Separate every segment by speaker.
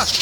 Speaker 1: சபாஷ்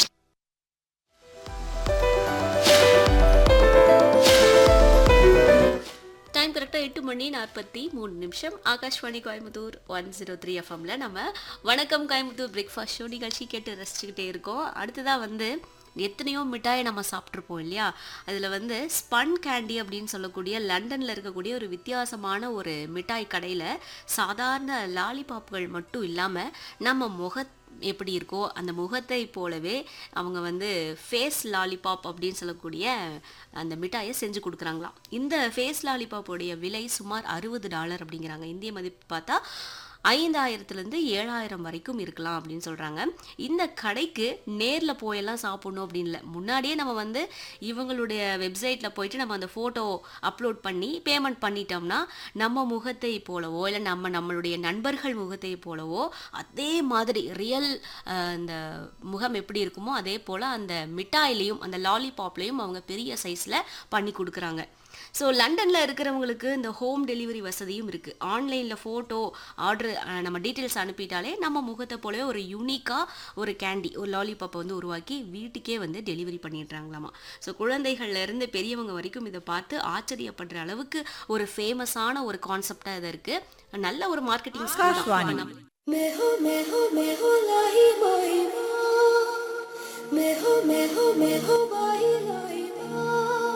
Speaker 2: டைம் கரெக்டாக எட்டு மணி நாற்பத்தி மூணு நிமிஷம் Akashvani Coimbatore one zero three எஃப்எம்ல நம்ம வணக்கம் கோயம்புத்தூர் பிரேக்ஃபாஸ்ட் ஷோ நிகழ்ச்சி கேட்டு ரசிச்சுக்கிட்டே இருக்கோம் அடுத்ததாக வந்து எத்தனையோ மிட்டாயை நம்ம சாப்பிட்ருப்போம் இல்லையா அதில் வந்து ஸ்பன் கேண்டி அப்படின்னு சொல்லக்கூடிய லண்டனில் இருக்கக்கூடிய ஒரு வித்தியாசமான ஒரு மிட்டாய் கடையில் சாதாரண லாலிபாப்கள் மட்டும் இல்லாமல் நம்ம முக எப்படி இருக்கோ அந்த முகத்தை போலவே அவங்க வந்து ஃபேஸ் லாலிபாப் அப்படின்னு சொல்லக்கூடிய அந்த மிட்டாயை செஞ்சு கொடுக்குறாங்களாம் இந்த ஃபேஸ் லாலிபாப்போடைய விலை சுமார் அறுபது டாலர் அப்படிங்கிறாங்க இந்திய மதிப்பு பார்த்தா ஐந்தாயிரத்துலேருந்து ஏழாயிரம் வரைக்கும் இருக்கலாம் அப்படின்னு சொல்கிறாங்க இந்த கடைக்கு நேரில் போயெல்லாம் சாப்பிடணும் அப்படின்னு இல்லை முன்னாடியே நம்ம வந்து இவங்களுடைய வெப்சைட்டில் போயிட்டு நம்ம அந்த ஃபோட்டோ அப்லோட் பண்ணி பேமெண்ட் பண்ணிட்டோம்னா நம்ம முகத்தை போலவோ இல்லை நம்ம நம்மளுடைய நண்பர்கள் முகத்தை போலவோ அதே மாதிரி ரியல் இந்த முகம் எப்படி இருக்குமோ அதே போல் அந்த மிட்டாயிலையும் அந்த லாலிபாப்லேயும் அவங்க பெரிய சைஸில் பண்ணி கொடுக்குறாங்க ஸோ லண்டனில் இருக்கிறவங்களுக்கு இந்த ஹோம் டெலிவரி வசதியும் இருக்குது ஆன்லைனில் ஃபோட்டோ ஆர்டர் நம்ம டீட்டெயில்ஸ் அனுப்பிட்டாலே நம்ம முகத்தை போலவே ஒரு யூனிக்காக ஒரு கேண்டி ஒரு லாலிபாப்பை வந்து உருவாக்கி வீட்டுக்கே வந்து டெலிவரி பண்ணிடுறாங்களாமா ஸோ குழந்தைகள்ல இருந்து பெரியவங்க வரைக்கும் இதை பார்த்து ஆச்சரியப்படுற அளவுக்கு ஒரு ஃபேமஸான ஒரு கான்செப்டாக இது இருக்குது நல்ல ஒரு மார்க்கெட்டிங்
Speaker 3: ஆகாஷ்வாணி.
Speaker 4: मैं हो मैं हो मैं हो लाही माही माँ मैं हो मैं हो मैं हो माही लाही माँ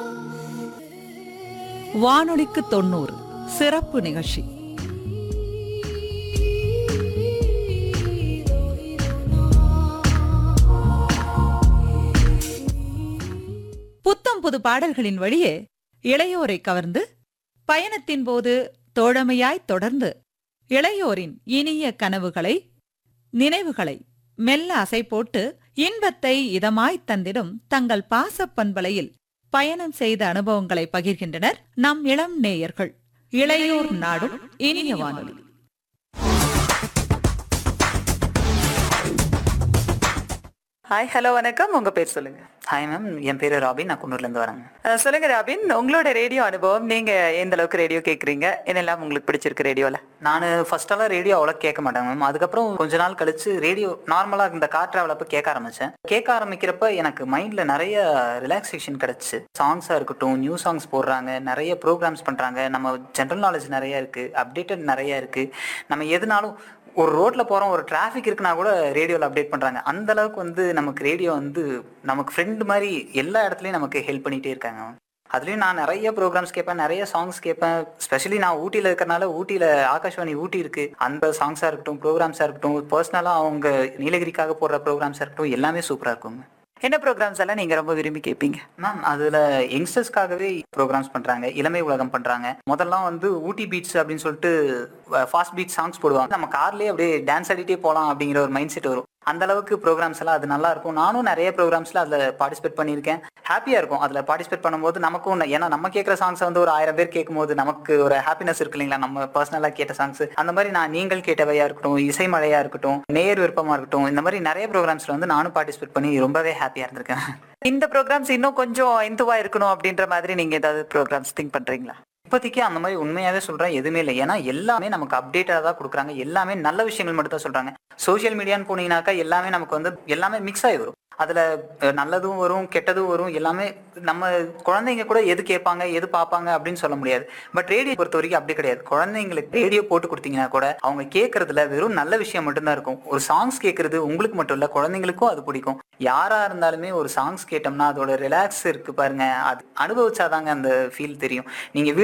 Speaker 3: வானொலிக்கு தொண்ணூறு சிறப்பு நிகழ்ச்சி புத்தம் புது பாடல்களின் வழியே இளையோரை கவர்ந்து பயணத்தின் போது தோழமையாய் தொடர்ந்து இளையோரின் இனிய கனவுகளை நினைவுகளை மெல்ல அசை போட்டு இன்பத்தை இதமாய்த் தந்திடும் தங்கள் பாசப் பண்பலையில் பயணம் செய்த அனுபவங்களை பகிர்கின்றனர் நம் இளம் நேயர்கள் இளையோர் நாடும் இனிய வானொலி
Speaker 5: ஹாய் ஹலோ வணக்கம் உங்க பேர் சொல்லுங்க
Speaker 6: ஹாய் மேம் என் பேர் ராபின் நான் குன்னூர்லேருந்து வரேங்க
Speaker 5: அஹ் சொல்லுங்க ராபின் உங்களோட ரேடியோ அனுபவம் நீங்க எந்த அளவுக்கு ரேடியோ கேக்குறீங்க என்னெல்லாம் உங்களுக்கு பிடிச்சிருக்கு ரேடியோல
Speaker 6: நான் ஃபர்ஸ்டெல்லாம் ரேடியோ அவ்வளோ கேட்க மாட்டேங்க மேம் அதுக்கப்புறம் கொஞ்ச நாள் கழிச்சு ரேடியோ நார்மலாக இந்த கார் ட்ராவல் அப்போ கேட்க ஆரம்பித்தேன் கேட்க ஆரம்பிக்கிறப்ப எனக்கு மைண்டில் நிறைய ரிலாக்ஸேஷன் கிடச்சிச்சு சாங்ஸாக இருக்கட்டும் நியூ சாங்ஸ் போடுறாங்க நிறைய ப்ரோக்ராம்ஸ் பண்ணுறாங்க நம்ம ஜென்ரல் நாலேஜ் நிறைய இருக்குது அப்டேட்டட் நிறைய இருக்குது நம்ம எதுனாலும் ஒரு ரோட்ல போறோம் ஒரு டிராஃபிக் இருக்குன்னா கூட ரேடியோல அப்டேட் பண்றாங்க அந்த அளவுக்கு வந்து நமக்கு ரேடியோ வந்து நமக்கு ஃப்ரெண்டு மாதிரி எல்லா இடத்துலயும் நமக்கு ஹெல்ப் பண்ணிட்டே இருக்காங்க அதுலயும் நான் நிறைய ப்ரோக்ராம்ஸ் கேட்பேன் நிறைய சாங்ஸ் கேட்பேன் ஸ்பெஷலி நான் ஊட்டியில இருக்கறனால ஊட்டியில ஆகாஷ்வாணி ஊட்டி இருக்கு அந்த சாங்ஸா இருக்கட்டும் ப்ரோக்ராம்ஸா இருக்கட்டும் பர்சனலா அவங்க நீலகிரிக்காக போடுற ப்ரோக்ராம்ஸா இருக்கட்டும் எல்லாமே சூப்பரா இருக்குங்க
Speaker 5: என்ன ப்ரோக்ராம்ஸ் எல்லாம் நீங்க ரொம்ப விரும்பி கேட்பீங்க
Speaker 6: மேம் அதுல யங்ஸ்டர்ஸ்க்காகவே ப்ரோக்ராம்ஸ் பண்றாங்க இளமை உலகம் பண்றாங்க முதல்லாம் வந்து ஊட்டி பீட்ஸ் அப்படின்னு சொல்லிட்டு ஃபாஸ்ட் பீட் சாங்ஸ் போடுவாங்க நம்ம கார்லயே அப்படியே டான்ஸ் ஆடிட்டே போலாம் அப்படிங்கிற ஒரு மைண்ட் செட் வரும் அந்த அளவுக்கு ப்ரோக்ராம்ஸ் எல்லாம் அது நல்லா இருக்கும் நானும் நிறைய ப்ரோக்ராம்ஸ்ல அதுல பார்ட்டிசிபேட் பண்ணியிருக்கேன் ஹாப்பியா இருக்கும் அதுல பார்ட்டிசிபேட் பண்ணும்போது நமக்கும் ஒண்ணு- ஏன்னா நம்ம கேட்குற சாங்ஸ் வந்து ஒரு ஆயிரம் பேர் கேட்கும்போது நமக்கு ஒரு ஹாப்பினஸ் இருக்கு இல்லைங்களா நம்ம பர்சனலா கேட்ட சாங்ஸ் அந்த மாதிரி நான் நீங்கள் கேட்டவையா இருக்கட்டும் இசை மழையா இருக்கட்டும் நேர் விருப்பமா இருக்கட்டும் இந்த மாதிரி நிறைய ப்ரோக்ராம்ஸ்ல வந்து நானும் பார்ட்டிசிபேட் பண்ணி ரொம்பவே ஹாப்பியா இருந்திருக்கேன்
Speaker 5: இந்த ப்ரோக்ராம்ஸ் இன்னும் கொஞ்சம் இந்துவா இருக்கணும் அப்படின்ற மாதிரி நீங்க ஏதாவது ப்ரோக்ராம்ஸ் திங்க் பண்றீங்களா
Speaker 6: இப்போதைக்கு அந்த மாதிரி உண்மையாவே சொல்றேன் எதுவுமே இல்லை ஏன்னா எல்லாமே நமக்கு அப்டேட்டா தான் கொடுக்குறாங்க எல்லாமே நல்ல விஷயங்கள் மட்டும் தான் சொல்றாங்க சோஷியல் மீடியான்னு போனீங்கன்னாக்கா எல்லாமே நமக்கு வந்து எல்லாமே மிக்ஸ் ஆகி வரும் அதுல அஹ், நல்லதும் வரும் கெட்டதும் வரும் எல்லாமே நம்ம குழந்தைங்க கூட எது கேட்பாங்க எது பார்ப்பாங்க அப்படின்னு சொல்ல முடியாது பட் ரேடியோ பொறுத்த வரைக்கும் அப்படி கிடையாது குழந்தைங்களுக்கு ரேடியோ போட்டு கொடுத்தீங்கன்னா கூட அவங்க கேட்கறதுல வெறும் நல்ல விஷயம் மட்டும்தான் இருக்கும் ஒரு சாங்ஸ் கேட்கறது உங்களுக்கு மட்டும் இல்ல குழந்தைங்களுக்கும் அது பிடிக்கும் யாரா இருந்தாலுமே ஒரு சாங்ஸ் கேட்டோம்னா அதோட ரிலாக்ஸ் இருக்கு பாருங்க அது அனுபவிச்சாதாங்க அந்த ஃபீல் தெரியும் நீங்க